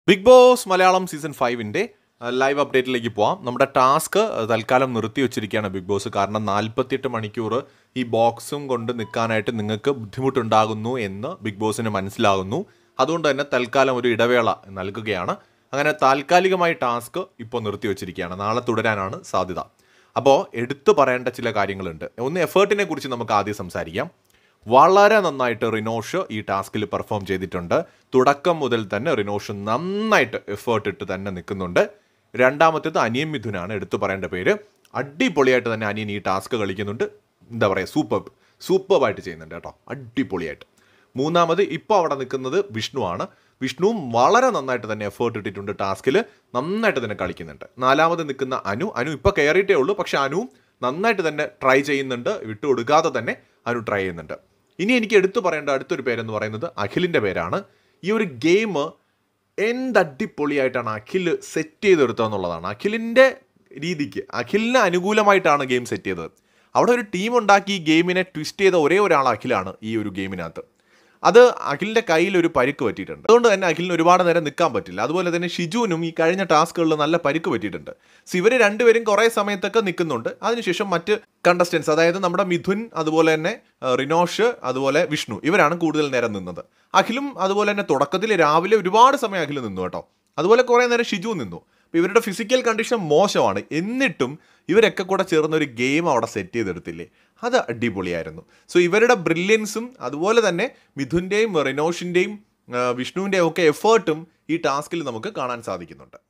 big Boss Malayalam season ഫൈവിൻ്റെ live അപ്ഡേറ്റിലേക്ക് പോവാം നമ്മുടെ ടാസ്ക് തൽക്കാലം നിർത്തി വെച്ചിരിക്കുകയാണ് ബിഗ് ബോസ് കാരണം നാൽപ്പത്തിയെട്ട് മണിക്കൂർ ഈ ബോക്സും കൊണ്ട് നിൽക്കാനായിട്ട് നിങ്ങൾക്ക് ബുദ്ധിമുട്ടുണ്ടാകുന്നു എന്ന് ബിഗ് ബോസിന് മനസ്സിലാകുന്നു അതുകൊണ്ട് തന്നെ തൽക്കാലം ഒരു ഇടവേള നൽകുകയാണ് അങ്ങനെ താൽക്കാലികമായി ടാസ്ക് ഇപ്പോൾ നിർത്തി വെച്ചിരിക്കുകയാണ് നാളെ തുടരാനാണ് സാധ്യത അപ്പോൾ എടുത്തു പറയേണ്ട ചില കാര്യങ്ങളുണ്ട് ഒന്ന് എഫേർട്ടിനെ കുറിച്ച് നമുക്ക് ആദ്യം സംസാരിക്കാം വളരെ നന്നായിട്ട് റിനോഷ് ഈ ടാസ്കിൽ പെർഫോം ചെയ്തിട്ടുണ്ട് തുടക്കം മുതൽ തന്നെ റിനോഷ് നന്നായിട്ട് എഫേർട്ട് ഇട്ട് തന്നെ നിൽക്കുന്നുണ്ട് രണ്ടാമത്തേത് അനിയൻ മിഥുനാണ് എടുത്തു പറയേണ്ട പേര് അടിപൊളിയായിട്ട് തന്നെ അനിയൻ ഈ ടാസ്ക് കളിക്കുന്നുണ്ട് എന്താ പറയുക സൂപ്പർ സൂപ്പർബായിട്ട് ചെയ്യുന്നുണ്ട് കേട്ടോ അടിപൊളിയായിട്ട് മൂന്നാമത് ഇപ്പോൾ അവിടെ നിൽക്കുന്നത് വിഷ്ണുവാണ് വിഷ്ണുവും വളരെ നന്നായിട്ട് തന്നെ എഫേർട്ട് ഇട്ടിട്ടുണ്ട് ടാസ്കിൽ നന്നായിട്ട് തന്നെ കളിക്കുന്നുണ്ട് നാലാമത് നിൽക്കുന്ന അനു അനു ഇപ്പോൾ കയറിയിട്ടേ ഉള്ളൂ പക്ഷെ അനുവും നന്നായിട്ട് തന്നെ ട്രൈ ചെയ്യുന്നുണ്ട് വിട്ടുകൊടുക്കാതെ തന്നെ അനു ട്രൈ ചെയ്യുന്നുണ്ട് ഇനി എനിക്ക് എടുത്തു പറയേണ്ട അടുത്തൊരു പേരെന്ന് പറയുന്നത് അഖിലിൻ്റെ പേരാണ് ഈ ഒരു ഗെയിം എന്തടിപൊളിയായിട്ടാണ് അഖിൽ സെറ്റ് ചെയ്തെടുത്തതെന്നുള്ളതാണ് അഖിലിൻ്റെ രീതിക്ക് അഖിലിന് അനുകൂലമായിട്ടാണ് ഗെയിം സെറ്റ് ചെയ്തത് അവിടെ ഒരു ടീം ഉണ്ടാക്കി ഈ ഗെയിമിനെ ട്വിസ്റ്റ് ചെയ്ത ഒരേ ഒരാൾ അഖിലാണ് ഈ ഒരു ഗെയിമിനകത്ത് അത് അഖിലിൻ്റെ കയ്യിൽ ഒരു പരിക്ക് പറ്റിയിട്ടുണ്ട് അതുകൊണ്ട് തന്നെ അഖിലിന് ഒരുപാട് നേരം നിൽക്കാൻ പറ്റില്ല അതുപോലെ തന്നെ ഷിജുവിനും ഈ കഴിഞ്ഞ ടാസ്കുകളിൽ നല്ല പരിക്ക് പറ്റിയിട്ടുണ്ട് സോ ഇവർ രണ്ടുപേരും കുറേ സമയത്തൊക്കെ നിൽക്കുന്നുണ്ട് അതിനുശേഷം മറ്റ് കണ്ടസ്റ്റൻസ് അതായത് നമ്മുടെ മിഥുൻ അതുപോലെ തന്നെ ആ, റിനോഷ് അതുപോലെ വിഷ്ണു ഇവരാണ് കൂടുതൽ നേരം നിന്നത് അഖിലും അതുപോലെ തന്നെ തുടക്കത്തിൽ രാവിലെ ഒരുപാട് സമയം അഖിൽ നിന്നു കേട്ടോ അതുപോലെ കുറേ നേരം ഷിജു നിന്നു അപ്പോൾ ഇവരുടെ ഫിസിക്കൽ കണ്ടീഷൻ മോശമാണ് എന്നിട്ടും ഇവരൊക്കെ കൂടെ ചേർന്ന് ഒരു ഗെയിം അവിടെ സെറ്റ് ചെയ്തെടുത്തില്ലേ അത് അടിപൊളിയായിരുന്നു സോ ഇവരുടെ ബ്രില്യൻസും അതുപോലെ തന്നെ മിഥുൻ്റെയും റിനോഷിൻ്റെയും വിഷ്ണുവിൻ്റെയും ഒക്കെ എഫേർട്ടും ഈ ടാസ്കിൽ നമുക്ക് കാണാൻ സാധിക്കുന്നുണ്ട്